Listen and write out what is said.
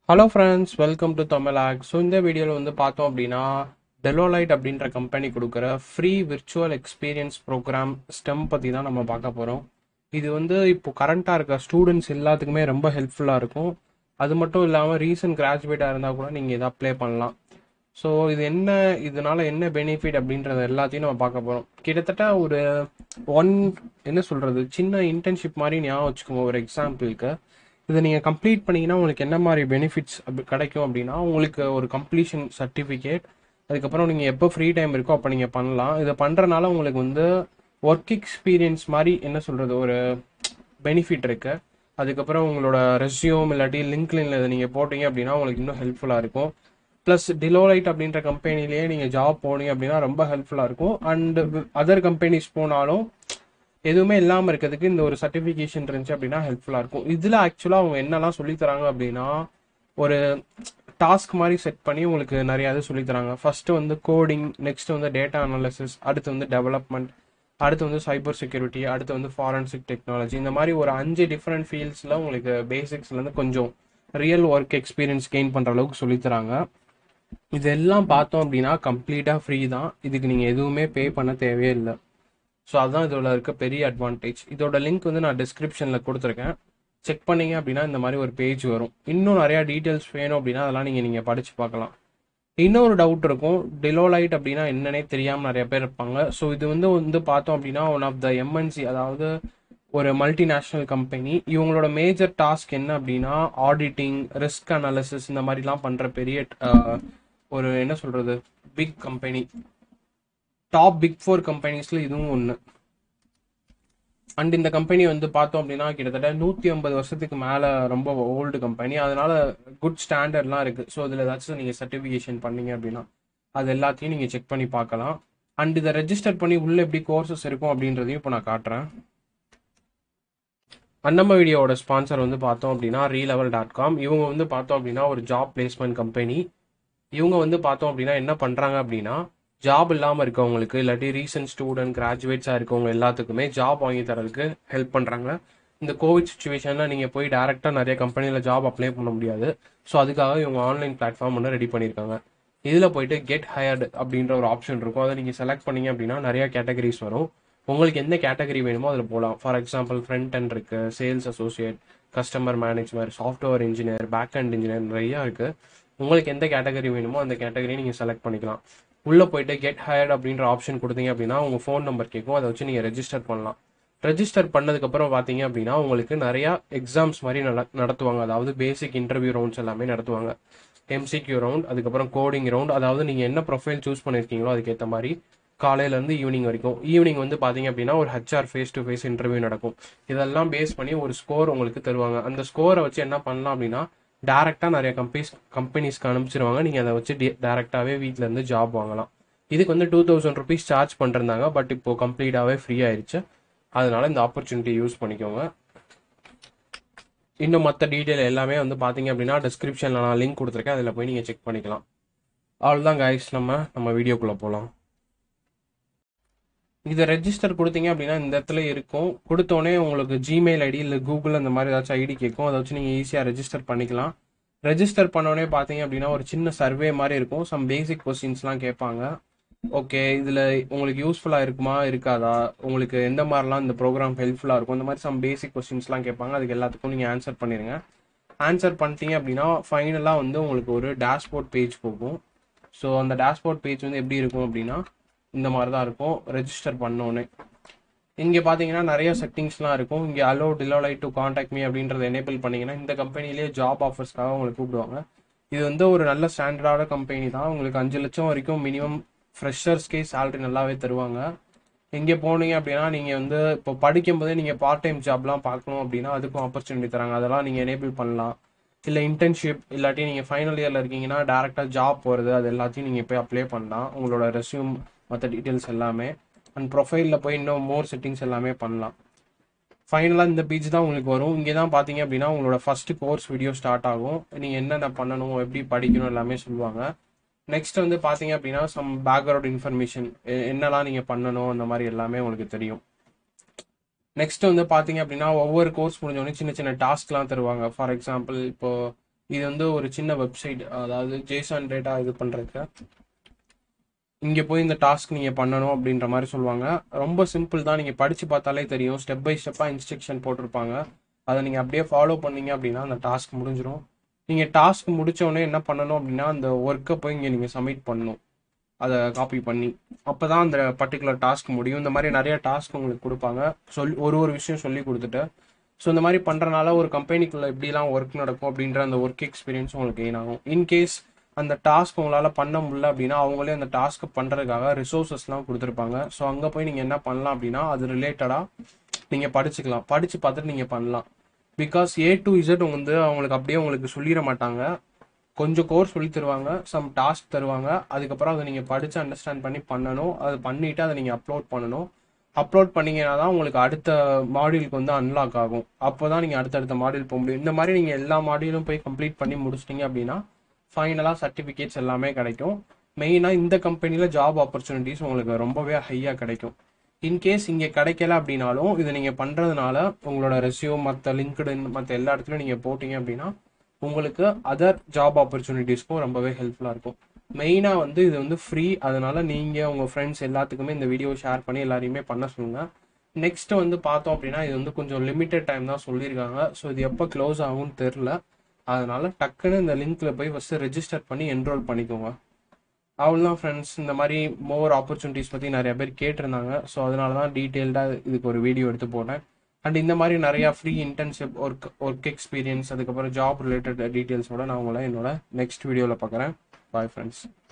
hello friends welcome to தமிழாக் so இந்த வீடியோவில் வந்து பார்த்தோம் அப்படின்னா டெலோலைட் அப்படின்ற கம்பெனி கொடுக்குற free virtual experience program STEM பற்றி தான் நம்ம பார்க்க போகிறோம் இது வந்து இப்போ கரண்ட்டாக இருக்க ஸ்டூடெண்ட்ஸ் எல்லாத்துக்குமே ரொம்ப ஹெல்ப்ஃபுல்லாக இருக்கும் அது மட்டும் இல்லாமல் ரீசன்ட் கிராஜுவேட்டாக இருந்தால் கூட நீங்கள் இதை அப்ளை பண்ணலாம் ஸோ இது என்ன இதனால என்ன பெனிஃபிட் அப்படின்றத எல்லாத்தையும் நம்ம பார்க்க போகிறோம் கிட்டத்தட்ட ஒரு ஒன் என்ன சொல்கிறது சின்ன இன்டர்ன்ஷிப் மாதிரி ஞாபகம் வச்சுக்கோங்க ஒரு எக்ஸாம்பிளுக்கு இதை நீங்கள் கம்ப்ளீட் பண்ணீங்கன்னா உங்களுக்கு என்ன மாதிரி பெனிஃபிட்ஸ் அப்படி கிடைக்கும் அப்படின்னா உங்களுக்கு ஒரு கம்ப்ளீஷன் சர்டிஃபிகேட் அதுக்கப்புறம் நீங்கள் எப்போ ஃப்ரீ டைம் இருக்கோ அப்போ நீங்கள் பண்ணலாம் இதை பண்ணுறனால உங்களுக்கு வந்து ஒர்க் எக்ஸ்பீரியன்ஸ் மாதிரி என்ன சொல்கிறது ஒரு பெனிஃபிட் இருக்கு அதுக்கப்புறம் உங்களோட ரெஸ்யூம் இல்லாட்டி லிங்க்லின்ல இதை நீங்கள் போட்டீங்க அப்படின்னா உங்களுக்கு இன்னும் ஹெல்ப்ஃபுல்லாக இருக்கும் ப்ளஸ் டிலோலைட் அப்படின்ற கம்பெனிலேயே நீங்கள் ஜாப் போனீங்க அப்படின்னா ரொம்ப ஹெல்ப்ஃபுல்லாக இருக்கும் அண்ட் அதர் கம்பெனிஸ் போனாலும் எதுவுமே இல்லாமல் இருக்கிறதுக்கு இந்த ஒரு சர்டிஃபிகேஷன் இருந்துச்சு அப்படின்னா ஹெல்ப்ஃபுல்லாக இருக்கும் இதில் ஆக்சுவலாக அவங்க என்னெல்லாம் சொல்லித் தராங்க அப்படின்னா ஒரு டாஸ்க் மாதிரி செட் பண்ணி உங்களுக்கு நிறைய இது சொல்லித் தராங்க ஃபர்ஸ்ட் வந்து கோடிங் நெக்ஸ்ட் வந்து டேட்டா அனாலிசிஸ் அடுத்து வந்து டெவலப்மெண்ட் அடுத்து வந்து சைபர் செக்யூரிட்டி அடுத்து வந்து ஃபாரன்சிக் டெக்னாலஜி இந்த மாதிரி ஒரு அஞ்சு டிஃப்ரெண்ட் ஃபீல்ட்ஸில் உங்களுக்கு பேசிக்ஸ்லேருந்து கொஞ்சம் ரியல் ஒர்க் எக்ஸ்பீரியன்ஸ் கெயின் பண்ணுற அளவுக்கு சொல்லித் தராங்க இதெல்லாம் பார்த்தோம் அப்படின்னா கம்ப்ளீட்டாக ஃப்ரீ தான் இதுக்கு நீங்கள் எதுவுமே பே பண்ண தேவையே இல்லை ஸோ அதுதான் இதோட இருக்க பெரிய அட்வான்டேஜ் இதோட லிங்க் வந்து நான் டிஸ்கிரிப்ஷனில் கொடுத்துருக்கேன் செக் பண்ணீங்க அப்படின்னா இந்த மாதிரி ஒரு பேஜ் வரும் இன்னும் நிறையா டீட்டெயில்ஸ் வேணும் அப்படின்னா அதெல்லாம் நீங்கள் நீங்கள் படித்து பார்க்கலாம் இன்னொரு டவுட் இருக்கும் டிலோலைட் அப்படின்னா என்னன்னே தெரியாமல் நிறைய பேர் இருப்பாங்க ஸோ இது வந்து வந்து பார்த்தோம் அப்படின்னா ஒன் ஆஃப் த எம்என்சி அதாவது ஒரு மல்டிநேஷ்னல் கம்பெனி இவங்களோட மேஜர் டாஸ்க் என்ன அப்படின்னா ஆடிட்டிங் ரிஸ்க் அனாலிசிஸ் இந்த மாதிரிலாம் பண்ணுற பெரிய அஹ், ஒரு என்ன சொல்கிறது big company top big four கம்பெனிஸ்ல இதுவும் ஒன்று அண்ட் இந்த கம்பெனி வந்து பார்த்தோம் அப்படின்னா கிட்டத்தட்ட நூற்றி ஐம்பது வருஷத்துக்கு மேலே ரொம்ப ஓல்டு கம்பெனி அதனால குட் ஸ்டாண்டர்ட்லாம் இருக்குது ஸோ இதில் ஏதாச்சும் நீங்கள் சர்டிஃபிகேஷன் பண்ணீங்க அப்படின்னா அது எல்லாத்தையும் நீங்கள் செக் பண்ணி பார்க்கலாம் அண்ட் இதை ரெஜிஸ்டர் பண்ணி உள்ள எப்படி கோர்சஸ் இருக்கும் அப்படின்றதையும் இப்போ நான் காட்டுறேன் அன்னம்ம வீடியோவோட ஸ்பான்சர் வந்து பார்த்தோம் அப்படின்னா ரீலெவல் டாட் காம் இவங்க வந்து பார்த்தோம் அப்படின்னா ஒரு ஜாப் பிளேஸ்மெண்ட் கம்பெனி இவங்க வந்து பார்த்தோம் அப்படின்னா என்ன பண்ணுறாங்க அப்படின்னா ஜாப் இல்லாமல் இருக்கவங்களுக்கு இல்லாட்டி ரீசன்ட் ஸ்டூடெண்ட் கிராஜுவேட்ஸாக இருக்கவங்க எல்லாத்துக்குமே ஜாப் வாங்கி தரதுக்கு ஹெல்ப் பண்ணுறாங்க இந்த கோவிட் சுச்சுவேஷனில் நீங்கள் போய் டேரெக்டாக நிறைய கம்பெனியில் ஜாப் அப்ளை பண்ண முடியாது ஸோ அதுக்காக இவங்க ஆன்லைன் பிளாட்ஃபார்ம் ஒன்று ரெடி பண்ணியிருக்காங்க இதில் போயிட்டு கெட் ஹயர்டு அப்படின்ற ஒரு ஆப்ஷன் இருக்கும் அதை நீங்கள் செலக்ட் பண்ணீங்க அப்படின்னா நிறைய கேட்டகரிஸ் வரும் உங்களுக்கு எந்த கேட்டகரி வேணுமோ அதில் போகலாம் ஃபார் எக்ஸாம்பிள் ஃப்ரண்ட் அண்ட் இருக்கு sales associate customer management software engineer back end engineer நிறையா இருக்கு உங்களுக்கு எந்த கேட்டகரி வேணுமோ அந்த கேட்டகரியை நீங்கள் செலக்ட் பண்ணிக்கலாம் உள்ளே போயிட்டு கெட் ஹயர்ட் அப்படின்ற ஆப்ஷன் கொடுத்தீங்க அப்படின்னா உங்கள் ஃபோன் நம்பர் கேட்கும் அதை வச்சு நீங்கள் ரெஜிஸ்டர் பண்ணலாம் ரெஜிஸ்டர் பண்ணதுக்கப்புறம் பார்த்தீங்க அப்படின்னா உங்களுக்கு நிறையா எக்ஸாம்ஸ் மாதிரி நட- நடத்துவாங்க அதாவது பேசிக் இன்டர்வியூ ரவுண்ட்ஸ் எல்லாமே நடத்துவாங்க எம்சிக்யூ ரவுண்ட் அதுக்கப்புறம் கோடிங் ரவுண்ட் அதாவது நீங்கள் என்ன ப்ரொஃபைல் சூஸ் பண்ணியிருக்கீங்களோ அதுக்கேற்ற மாதிரி காலையிலேருந்து ஈவினிங் வரைக்கும் ஈவினிங் வந்து பார்த்தீங்க அப்படின்னா ஒரு HR face to face interview நடக்கும் இதெல்லாம் பேஸ் பண்ணி ஒரு ஸ்கோர் உங்களுக்கு தருவாங்க அந்த ஸ்கோரை வச்சு என்ன பண்ணலாம் அப்படின்னா டேரெக்டாக நிறைய கம்பெனிஸ் கம்பெனிஸ்க்கு அனுப்பிச்சிருவாங்க நீங்கள் அதை வச்சு டேரெக்டாகவே வீட்டிலேருந்து ஜாப் வாங்கலாம் இதுக்கு வந்து டூ தௌசண்ட் ருபீஸ் சார்ஜ் பண்ணிருந்தாங்க பட் இப்போ கம்ப்ளீட்டாகவே ஃப்ரீ ஆயிருச்சு அதனால இந்த ஆப்பர்ச்சுனிட்டி யூஸ் பண்ணிக்கோங்க இன்னும் மற்ற டீட்டெயில் எல்லாமே வந்து பார்த்தீங்க அப்படின்னா டிஸ்கிரிப்ஷனில் நான் லிங்க் கொடுத்துருக்கேன் அதில் போய் நீங்கள் செக் பண்ணிக்கலாம் அவ்வளோதான் கைஸ் நம்ம நம்ம வீடியோக்குள்ளே போகலாம் இதை ரெஜிஸ்டர் கொடுத்தீங்க அப்படின்னா இந்த இடத்துல இருக்கும் கொடுத்தோடனே உங்களுக்கு ஜிமெயில் ஐடி இல்லை கூகுள் அந்த மாதிரி ஏதாச்சும் ஐடி கேட்கும் அதை வச்சு நீங்கள் ஈஸியாக ரெஜிஸ்டர் பண்ணிக்கலாம் ரெஜிஸ்டர் பண்ணோடனே பார்த்தீங்க அப்படின்னா ஒரு சின்ன சர்வே மாதிரி இருக்கும் சம் பேசிக் கொஸ்டின்ஸ்லாம் கேட்பாங்க ஓகே இதில் உங்களுக்கு யூஸ்ஃபுல்லாக இருக்குமா இருக்காதா உங்களுக்கு எந்த மாதிரிலாம் இந்த ப்ரோக்ராம் ஹெல்ப்ஃபுல்லாக இருக்கும் இந்த மாதிரி சம் பேசிக் கொஸ்டின்ஸ்லாம் கேட்பாங்க அதுக்கு எல்லாத்துக்கும் நீங்கள் ஆன்சர் பண்ணிடுங்க ஆன்சர் பண்ணிட்டீங்க அப்படின்னா ஃபைனலாக வந்து உங்களுக்கு ஒரு டேஷ்போர்ட் பேஜ் போகும் ஸோ அந்த டேஷ்போர்ட் பேஜ் வந்து எப்படி இருக்கும் அப்படின்னா இந்த மாதிரி தான் இருக்கும் ரெஜிஸ்டர் பண்ணோன்னே இங்கே பார்த்தீங்கன்னா நிறைய செட்டிங்ஸ்லாம் இருக்கும் இங்கே allow Deloitte to contact me அப்படின்றத எனேபிள் பண்ணீங்கன்னா இந்த கம்பெனிலேயே ஜாப் ஆஃபர்ஸ்க்காக உங்களுக்கு கூப்பிடுவாங்க இது வந்து ஒரு நல்ல ஸ்டாண்டர்டான கம்பெனி தான் உங்களுக்கு அஞ்சு லட்சம் வரைக்கும் மினிமம் ஃப்ரெஷர்ஸ்க்கே சேலரி நல்லாவே தருவாங்க இங்கே போனீங்க அப்படின்னா நீங்கள் வந்து இப்போ படிக்கும் போதே நீங்கள் பார்ட் டைம் ஜாப்லாம் பார்க்கணும் அப்படின்னா அதுக்கும் ஆப்பர்ச்சுனிட்டி தராங்க அதெல்லாம் நீங்கள் எனேபிள் பண்ணலாம் இல்லை இன்டர்ன்ஷிப் இல்லாட்டி நீங்கள் ஃபைனல் இயரில் இருக்கீங்கன்னா டேரெக்டாக ஜாப் போகிறது அது எல்லாத்தையும் நீங்கள் போய் அப்ளை பண்ணலாம் உங்களோட ரெஸ்யூம் மற்ற டீட்டெயில்ஸ் எல்லாமே அண்ட் ப்ரொஃபைலில் போய் இன்னும் மோர் செட்டிங்ஸ் எல்லாமே பண்ணலாம் ஃபைனலாக இந்த பேஜ் தான் உங்களுக்கு வரும் இங்கே தான் பார்த்தீங்க அப்படின்னா உங்களோட ஃபர்ஸ்ட் கோர்ஸ் வீடியோ ஸ்டார்ட் ஆகும் நீங்கள் என்னென்ன பண்ணணும் எப்படி படிக்கணும் எல்லாமே சொல்லுவாங்க நெக்ஸ்ட் வந்து பார்த்தீங்க அப்படின்னா சம் பேக்ரவுண்ட் இன்ஃபர்மேஷன் என்னெல்லாம் நீங்கள் பண்ணணும் அந்த மாதிரி எல்லாமே உங்களுக்கு தெரியும் நெக்ஸ்ட் வந்து பார்த்தீங்க அப்படின்னா ஒவ்வொரு கோர்ஸ் முடிஞ்சோடனே சின்ன சின்ன டாஸ்க்லாம் தருவாங்க ஃபார் எக்ஸாம்பிள் இப்போ இது வந்து ஒரு சின்ன வெப்சைட் அதாவது ஜேசான் டேட்டா இது பண்ணுறதுக்கு இங்கே போய் இந்த டாஸ்க் நீங்கள் பண்ணணும் அப்படின்ற மாதிரி சொல்லுவாங்க ரொம்ப சிம்பிள் தான் நீங்கள் படித்து பார்த்தாலே தெரியும் ஸ்டெப் பை ஸ்டெப்பாக இன்ஸ்ட்ரக்ஷன் போட்டிருப்பாங்க அதை நீங்கள் அப்படியே ஃபாலோ பண்ணீங்க அப்படின்னா அந்த டாஸ்க் முடிஞ்சிடும் நீங்கள் டாஸ்க் முடிச்ச உடனே என்ன பண்ணணும் அப்படின்னா அந்த ஒர்க்கை போய் இங்கே நீங்கள் சப்மிட் பண்ணணும் அதை காப்பி பண்ணி அப்போ தான் அந்த பர்டிகுலர் டாஸ்க் முடியும் இந்த மாதிரி நிறைய டாஸ்க் உங்களுக்கு கொடுப்பாங்க சொல்லி ஒரு ஒரு விஷயம் சொல்லி கொடுத்துட்டு ஸோ இந்த மாதிரி பண்ணுறனால ஒரு கம்பெனிக்குள்ளே எப்படிலாம் ஒர்க் நடக்கும் அப்படின்ற அந்த ஒர்க் எக்ஸ்பீரியன்ஸ் உங்களுக்கு கெயின் ஆகும் இன்கேஸ் அந்த டாஸ்க் உங்களால் பண்ண முடியல அப்படின்னா அவங்களே அந்த டாஸ்க்கு பண்ணுறதுக்காக ரிசோர்ஸஸ்லாம் கொடுத்துருப்பாங்க ஸோ அங்கே போய் நீங்கள் என்ன பண்ணலாம் அப்படின்னா அது ரிலேட்டடாக நீங்கள் படிச்சுக்கலாம் படித்து பார்த்துட்டு நீங்கள் பண்ணலாம் பிகாஸ் ஏ டு இசட் வந்து அவங்களுக்கு அப்படியே உங்களுக்கு சொல்லிட மாட்டாங்க கொஞ்சம் கோர்ஸ் சொல்லி தருவாங்க சம் டாஸ்க் தருவாங்க அதுக்கப்புறம் அதை நீங்கள் படித்து அண்டர்ஸ்டாண்ட் பண்ணி பண்ணணும் அது பண்ணிவிட்டு அதை நீங்கள் அப்லோட் பண்ணணும் அப்லோட் பண்ணீங்கன்னா தான் உங்களுக்கு அடுத்த மாடியூலுக்கு வந்து அன்லாக் ஆகும் அப்போ தான் நீங்கள் அடுத்தடுத்த மாடியூல் போக முடியும் இந்த மாதிரி நீங்கள் எல்லா மாடியூலும் போய் கம்ப்ளீட் பண்ணி முடிச்சிட்டிங்க அப்படின்னா ஃபைனலாக சர்டிஃபிகேட்ஸ் எல்லாமே கிடைக்கும் மெயினாக இந்த கம்பெனியில் ஜாப் ஆப்பர்ச்சுனிட்டிஸ் உங்களுக்கு ரொம்பவே ஹையாக கிடைக்கும் இன்கேஸ் இங்கே கிடைக்கல அப்படின்னாலும் இதை நீங்கள் பண்ணுறதுனால உங்களோட ரெசியூம் மற்ற லிங்க்டின் மற்ற எல்லா இடத்துலையும் நீங்கள் போட்டிங்க அப்படின்னா உங்களுக்கு அதர் ஜாப் ஆப்பர்ச்சுனிட்டிஸ்க்கும் ரொம்பவே ஹெல்ப்ஃபுல்லாக இருக்கும் மெயினாக வந்து இது வந்து ஃப்ரீ அதனால நீங்கள் உங்கள் ஃப்ரெண்ட்ஸ் எல்லாத்துக்குமே இந்த வீடியோ ஷேர் பண்ணி எல்லாரையுமே பண்ண சொல்லுங்கள் நெக்ஸ்ட் வந்து பார்த்தோம் அப்படின்னா இது வந்து கொஞ்சம் லிமிட்டட் டைம் தான் சொல்லியிருக்காங்க ஸோ இது எப்போ க்ளோஸ் ஆகும்னு தெரில அதனால டக்குன்னு இந்த லிங்க்ல போய் ஃபஸ்ட்டு ரெஜிஸ்டர் பண்ணி என்ரோல் பண்ணிக்கோங்க அவ்வளோதான் ஃப்ரெண்ட்ஸ் இந்த மாதிரி மோர் ஆப்பர்ச்சுனிட்டிஸ் பற்றி நிறைய பேர் கேட்டிருந்தாங்க ஸோ அதனால தான் டீட்டெயில்டாக இதுக்கு ஒரு வீடியோ எடுத்து போட்டேன் அண்ட் இந்த மாதிரி நிறையா free internship work work experience அதுக்கப்புறம் ஜாப் ரிலேட்டட் டீட்டெயில்ஸோட நான் உங்களை என்னோட நெக்ஸ்ட் வீடியோவில் பார்க்குறேன் பாய் ஃப்ரெண்ட்ஸ்